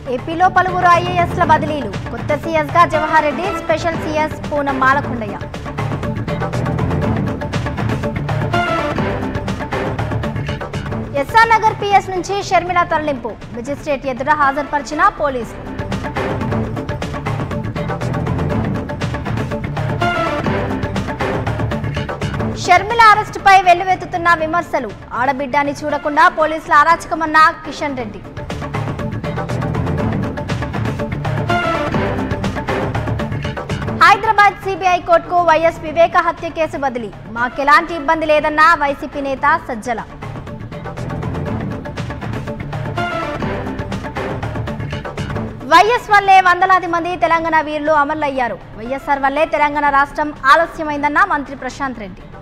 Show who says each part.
Speaker 1: ఏపీలో పలువురు ఐఏఎస్ల బదిలీలు కొత్త సీఎస్గా Jawahar Reddy special CS Poonam Malakondaiah SR Nagar PS నుంచి షర్మిల తరలింపు మెజిస్ట్రేట్ ఎదుట హాజరుపరిచిన పోలీసులు షర్మిల అరెస్టుపై వెల్లువెత్తుతున్న విమర్శలు ఆడబిడ్డాని చూడకుండా పోలీసుల అరాచకమన్న కిషన్ రెడ్డి హైదరాబాద్ సిబిఐ కోర్టుకు వైఎస్ వివేక హత్య కేసు బదిలీ మాకెలాంటి ఇబ్బంది లేదన్న వైసీపీ నేత సజ్జల వైఎస్ వల్లే వందలాది మంది తెలంగాణ వీరులు అమరులయ్యారు వైఎస్ఆర్ వల్లే తెలంగాణ రాష్ట్రం ఆలస్యమైందన్న మంత్రి ప్రశాంత్ రెడ్డి